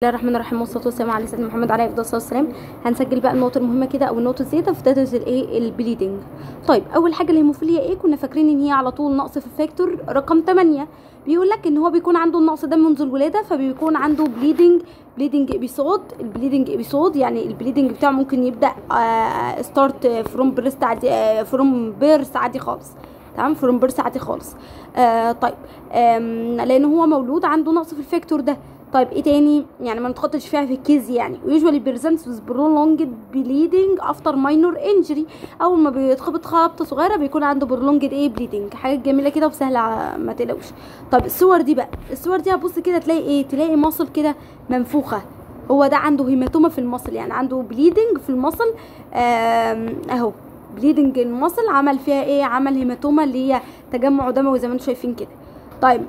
الله الرحمن الرحيم والصلاه والسلام على سيدنا محمد عليه افضل الصلاه والسلام هنسجل بقى النقط المهمه كده او النقط الزياده في داتا الايه البليدنج طيب اول حاجه الهيموفيليا ايه كنا فاكرين ان هي على طول نقص في الفاكتور رقم 8 بيقول لك ان هو بيكون عنده النقص ده منذ الولاده فبيكون عنده بليدنج بليدنج ابيسود البليدنج ابيسود يعني البليدنج بتاعه ممكن يبدا ستارت فروم بريست عادي فروم بيرث عادي خالص تمام فروم بيرث عادي خالص آه طيب لان هو مولود عنده نقص في الفاكتور ده طيب ايه تاني يعني ما نتخطش فيها في الكيز يعني usually presents with prolonged bleeding after minor injury اول ما بيتخبط خبطه صغيره بيكون عنده prolonged ايه bleeding حاجات جميله كده وسهله ما تقلقوش طب الصور دي بقى الصور دي هتبص كده تلاقي ايه تلاقي مصل كده منفوخه هو ده عنده هيماتوما في المصل يعني عنده بليدنج في المصل اهو بليدنج المصل عمل فيها ايه عمل هيماتوما اللي هي تجمع دموي زي ما انتم شايفين كده طيب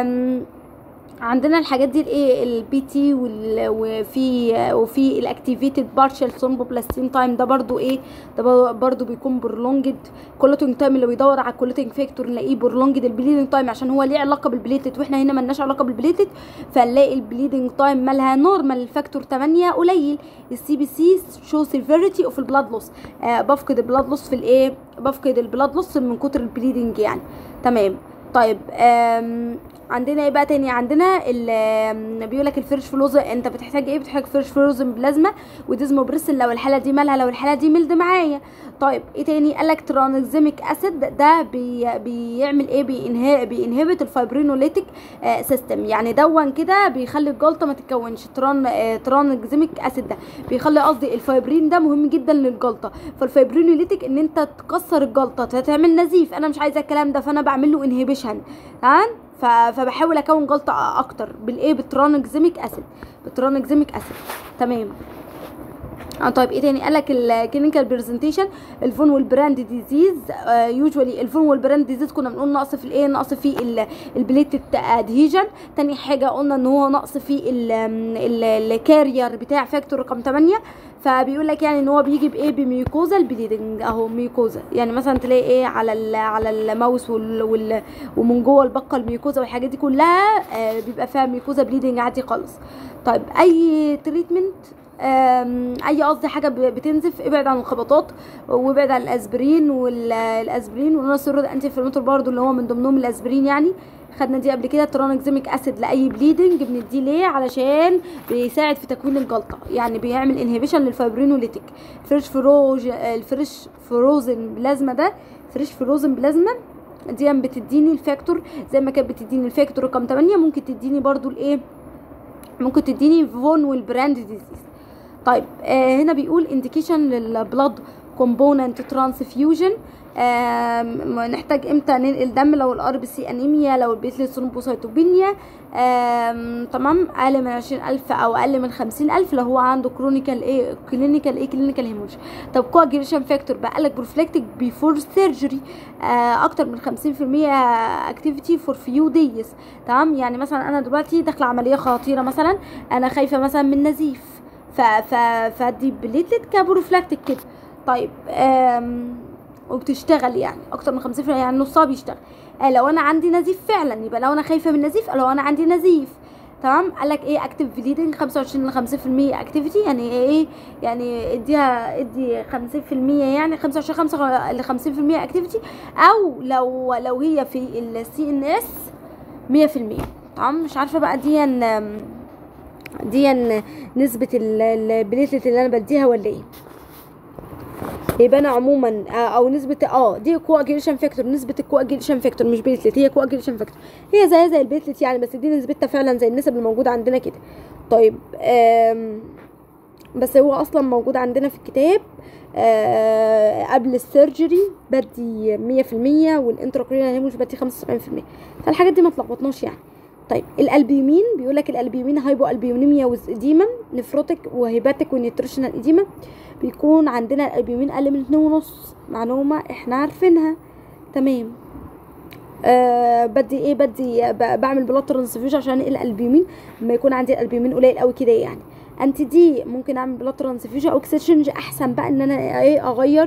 عندنا الحاجات دي الايه البي تي وفي وفي الاكتيفيتد بارشال ثرومبوبلاستين تايم ده برضو ايه ده برضو بيكون برولونجد كولوتنج تايم اللي بيدور على الكولوتنج فاكتور نلاقيه برولونجد البليدنج تايم عشان هو ليه علاقه بالبليتد واحنا هنا ملناش علاقه بالبليتد فنلاقي البليدنج تايم مالها نورمال الفاكتور 8 قليل السي بي سي شو سيفيريتي اوف البلاد لوس آه بفقد البلاد لوس في الايه بفقد البلاد لوس من كتر البليدنج يعني تمام طيب عندنا ايه بقى تاني عندنا بيقول لك الفرش فلوز انت بتحتاج ايه بتحتاج فرش فلوزن بلازما وديزمو بريسل لو الحاله دي مالها لو الحاله دي ملد معايا طيب ايه تاني قال لك ترانكزيميك اسيد ده بي بيعمل ايه بينهي بينهبت الفايبرينوليتيك آه سيستم يعني دون كده بيخلي الجلطه ما تتكونش تران آه ترانكزيميك اسيد ده بيخلي قصدي الفايبرين ده مهم جدا للجلطه فالفايبرينوليتيك ان انت تكسر الجلطه تعمل نزيف انا مش عايزه الكلام ده فانا بعمل له انهبيشن تمام فبحاول اكون جلطه اكتر بالايه بالترانكزيميك اسيد بالترانكزيميك اسيد تمام اه طيب ايه تاني قالك الكلينيكال برزنتيشن الفون والبراند ديزيز يوجوالي الفون والبراند ديزيز كنا بنقول نقص في الايه نقص في البليتد ادهيجن تاني حاجه قلنا ان هو نقص في الكارير بتاع فاكتور رقم 8 فبيقول لك يعني ان هو بيجي بايه بميوكوزا البليدنج اهو ميوكوزا يعني مثلا تلاقي ايه على ال على الماوس وال وال ومن جوه البقه الميوكوزا والحاجات دي كلها آه بيبقى فيها ميوكوزا بليدنج عادي خالص طيب اي تريتمنت اي قصدي حاجه بتنزف ابعد عن الخبطات وابعد عن الاسبرين والاسبرين والنصيرود انتي انفلاماتور برضو اللي هو من ضمنهم الاسبرين يعني خدنا دي قبل كده ترانكزيميك اسيد لاي بليدنج بنديه ليه علشان بيساعد في تكوين الجلطه يعني بيعمل انهبيشن للفايبرينوليتيك فريش فروج الفريش فروزن بلازما ده فريش فروزن بلازما دي بتديني الفاكتور زي ما كانت بتديني الفاكتور رقم 8 ممكن تديني برضو الايه ممكن تديني فون والبراند ديزيز طيب آه هنا بيقول انديكيشن للبلاد كومبوننت ترانسفيوجن نحتاج امتى ننقل دم لو الار بي سي انيميا لو البيتلت ثرومبوسايتوبينيا تمام اقل من عشرين الف او اقل من خمسين الف لو هو عنده كرونيكال ايه كلينيكال ايه كلينيكال هيموج طب كواجيليشن فاكتور بقى لك بروفلاكتيك بيفور سيرجري اكتر من خمسين في المية اكتيفيتي فور فيو دايز تمام يعني مثلا انا دلوقتي داخله عمليه خطيره مثلا انا خايفه مثلا من نزيف ف ف فدي بليتلت كبروفلاكتيك كده طيب وبتشتغل يعني اكتر من 50% يعني نصها بيشتغل آه لو انا عندي نزيف فعلا يبقى لو انا خايفه من نزيف لو انا عندي نزيف تمام قال لك ايه اكتف بليدنج 25 ل 50% اكتيفيتي يعني ايه يعني اديها ادي 50% يعني 25 5 ل 50% اكتيفيتي او لو لو هي في السي ان اس 100% تمام مش عارفه بقى دي دي نسبه البليتلت اللي انا بديها ولا ايه يبقى انا عموما او نسبه اه دي كواجيليشن فاكتور نسبه الكواجيليشن فاكتور مش بليتلت هي كواجيليشن فاكتور هي زي زي البليتلت يعني بس دي نسبتها فعلا زي النسب الموجوده عندنا كده طيب بس هو اصلا موجود عندنا في الكتاب قبل السيرجري بدي مية في المية والانتراكرينال هيموج بدي خمسة وسبعين في المية فالحاجات دي ما تلخبطناش يعني طيب الالبيومين بيقول لك الالبيومين هايبو البيوميميا واديما نفروتك وهيباتيك ونيوتريشنال اديما بيكون عندنا الالبيومين اقل من اتنين ونص معلومه احنا عارفينها تمام آه بدي ايه بدي بعمل بلاد ترانسفيوجن عشان الالبيومين لما يكون عندي الالبيومين قليل قوي كده يعني انتي دي ممكن اعمل بلاد ترانسفيوجن او اكسشنج احسن بقى ان انا ايه اغير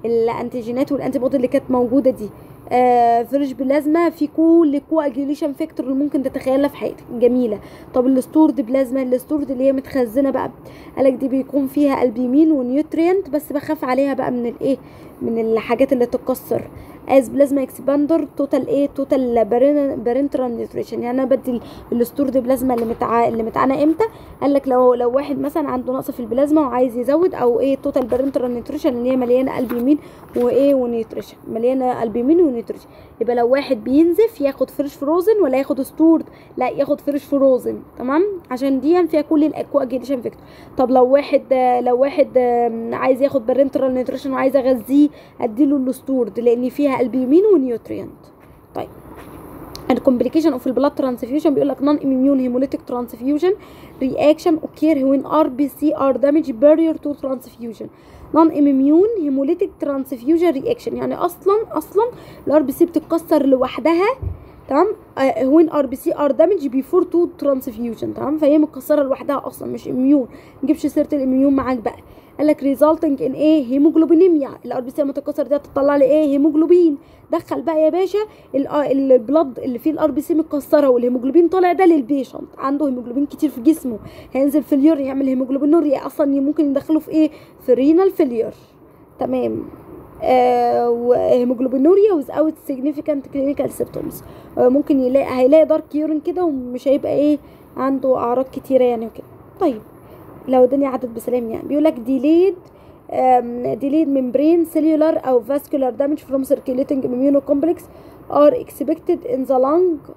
الانتيجينات والانتي بودي اللي كانت موجوده دي آه فريش بلازما في كل كواجيوليشن فاكتور اللي ممكن تتخيلها في حياتك جميله طب الستورد بلازما الستورد اللي هي متخزنه بقى قالك دي بيكون فيها البيمين ونيوترينت بس بخاف عليها بقى من الايه من الحاجات اللي تتكسر از بلازما اكسباندر توتال ايه توتال بارنترال نيوتريشن يعني انا بدي الستورد بلازما اللي متع... اللي متعانه امتى قال لك لو لو واحد مثلا عنده نقص في البلازما وعايز يزود او ايه توتال بارنترال نيوتريشن اللي هي مليانه البيمين وايه ونيوتريشن مليانه البيمين ونيوتريشن يبقى لو واحد بينزف ياخد فريش فروزن ولا ياخد ستورد لا ياخد فريش فروزن تمام عشان دي فيها كل الاكواجيليشن فيكتور طب لو واحد لو واحد عايز ياخد بارنترال نيوتريشن وعايز اغذيه اديله الستورد لان فيها البيمين ونيوترينت طيب الكومبليكيشن اوف البلاد ترانسفيوجن بيقول لك نون اميون هيموليتيك ترانسفيوجن رياكشن اوكير وين ار بي سي ار دامج بارير تو ترانسفيوجن نون اميون هيموليتيك ترانسفيوجن رياكشن يعني اصلا اصلا الار بي سي بتتكسر لوحدها تمام وين ار بي سي ار دامج بيفور تو ترانسفيوجن تمام فهي متكسره لوحدها اصلا مش اميون نجيبش سيره الاميون معاك بقى قال لك ريزلتنج ان ايه هيموجلوبينيميا الار بي سي المتكسر دي هتطلع لي ايه هيموجلوبين دخل بقى يا باشا البلد اللي فيه الار بي سي متكسره والهيموجلوبين طالع ده للبيشنت عنده هيموجلوبين كتير في جسمه هينزل في اليور يعمل هيموجلوبينوريا اصلا ممكن يدخله في ايه في رينال فيلير تمام آه وهيموجلوبينوريا without significant clinical symptoms آه ممكن يلاقي هيلاقي دارك يورين كده ومش هيبقى ايه عنده اعراض كتيره يعني وكده طيب لو الدنيا عدت بسلام يعني بيقول لك delayed um, delayed membrane cellular او vascular damage from circulating immunocomplex are expected in the lung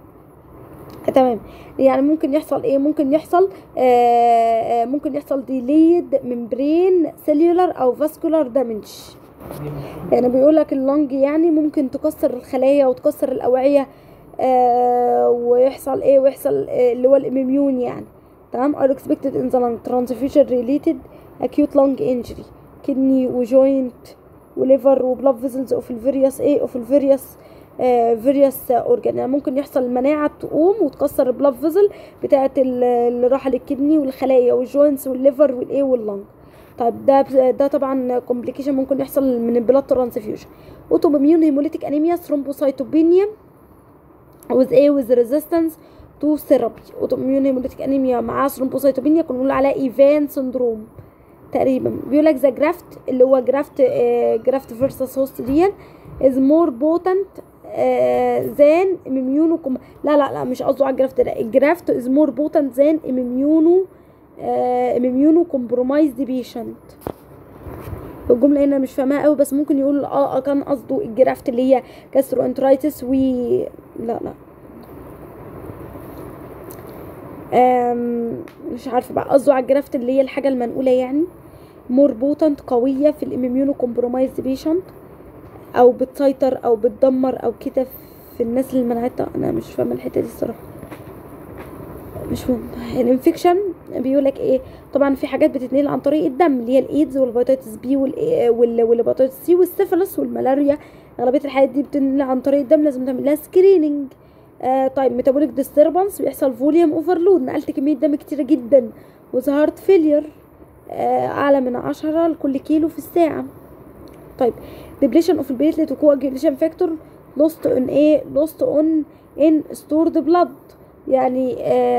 تمام يعني ممكن يحصل ايه ممكن يحصل آه ممكن يحصل delayed membrane cellular او vascular damage يعني بيقول لك اللنج يعني ممكن تكسر الخلايا وتكسر الاوعيه آه ويحصل ايه ويحصل آه اللي هو الاميون يعني تمام are expected in the lung transfusion related acute lung injury kidney وجوينت وليفر وبلاد فيزلز اوف الفيريوس ايه اوف الفيريوس فيريوس اورجان يعني ممكن يحصل المناعه تقوم وتكسر البلاد فيزل بتاعه اللي راح للكدني والخلايا والجوينتس والليفر والايه واللنج طيب ده ده طبعا كومبليكيشن ممكن يحصل من البلاد ترانسفيوجن اوتو اميون هيموليتيك انيميا ثرومبوسايتوبينيا with ايه with resistance تو ثيرابي اوتوميون هيموليتيك انيميا مع ثرومبوسايتوبينيا كنا بنقول عليها ايفان سندروم تقريبا بيقول لك ذا جرافت اللي هو جرافت جرافت فيرسس هوست دي از مور بوتنت ذان اميونو لا لا لا مش قصده على الجرافت ده الجرافت از مور بوتنت ذان اميونو اميونو كومبرومايزد بيشنت الجمله هنا مش فاهمها قوي بس ممكن يقول اه كان قصده الجرافت اللي هي كاسترو انترايتس و لا لا مش عارفه بقى قصده على الجرافت اللي هي الحاجه المنقوله يعني مور بوتنت قويه في الاميونو كومبرومايز بيشنت او بتسيطر او بتدمر او كده في الناس اللي مناعتها انا مش فاهمه الحته دي الصراحه مش فاهم الانفكشن بيقول لك ايه طبعا في حاجات بتتنقل عن طريق الدم اللي هي الايدز والهيباتيتس بي والهيباتيتس سي والسيفلس والملاريا اغلبيه الحاجات دي بتنقل عن طريق الدم لازم تعمل لها سكريننج آه طيب ميتابوليك ديستربنس بيحصل فوليوم اوفرلود نقلت كميه دم كتيره جدا وظهرت فيلير آه اعلى من عشرة لكل كيلو في الساعه طيب ديبليشن اوف البيتلت وكواجيليشن فاكتور لوست اون ايه لوست اون ان ستورد بلاد يعني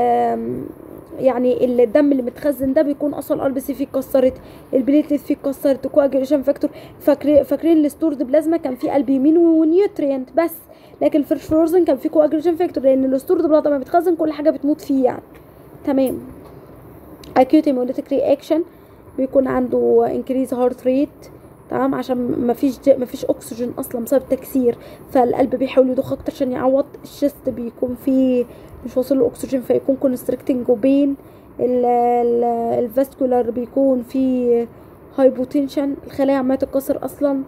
يعني الدم اللي متخزن ده بيكون اصلا الار بي سي فيه اتكسرت البليتلت فيه اتكسرت كواجيليشن فاكتور فاكرين فاكرين الستورد بلازما كان فيه البيمين ونيوترينت بس لكن الفريش فروزن كان فيه كواجيليشن فاكتور لان الستورد بلاد لما بيتخزن كل حاجه بتموت فيه يعني تمام acute hemolytic reaction بيكون عنده increase heart rate تمام عشان مفيش مفيش اكسجين اصلا بسبب التكسير فالقلب بيحاول يضخ اكتر عشان يعوض الشست بيكون فيه مش واصل له اكسجين فيكون كونستريكتنج وبين الفاسكولار بيكون فيه هايبوتنشن الخلايا عماله تتكسر اصلا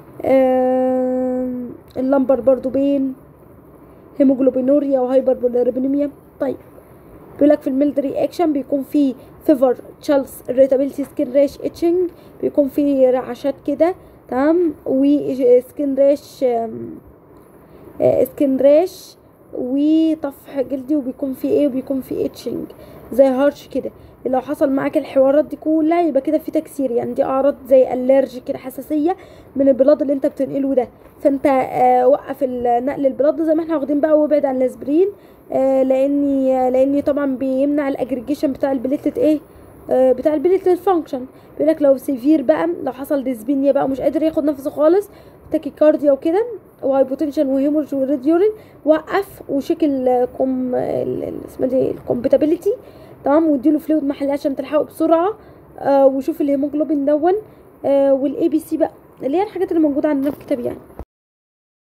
اللمبر برضو بين هيموجلوبينوريا وهايبر بوليربينيميا طيب بيقول لك في الميلد رياكشن بيكون في فيفر تشالس irritability سكين ريش اتشنج بيكون في رعشات كده تمام وسكين ريش سكين ريش وطفح جلدي وبيكون في ايه وبيكون في اتشنج زي هارش كده لو حصل معاك الحوارات دي كلها يبقى كده في تكسير يعني دي اعراض زي الرجي كده حساسيه من البلاد اللي انت بتنقله ده فانت آه وقف ال- نقل البلاد زي ما احنا واخدين بقى وابعد عن الاسبرين آه لاني لاني طبعا بيمنع الاجريجيشن بتاع البليتلت ايه آه بتاع البليتلت فانكشن بيقول لك لو سيفير بقى لو حصل ديسبينيا بقى ومش قادر ياخد نفسه خالص تاكيكارديا وكده وهايبوتنشن وهيمورج وريد يورين وقف وشيك الكم ال- ال- اسمها دي الكومباتيبيليتي تمام واديله فلويد محلي عشان تلحقه بسرعه آه وشوف الهيموجلوبين دون آه والاي بي سي بقى اللي هي الحاجات اللي موجوده عندنا في الكتاب يعني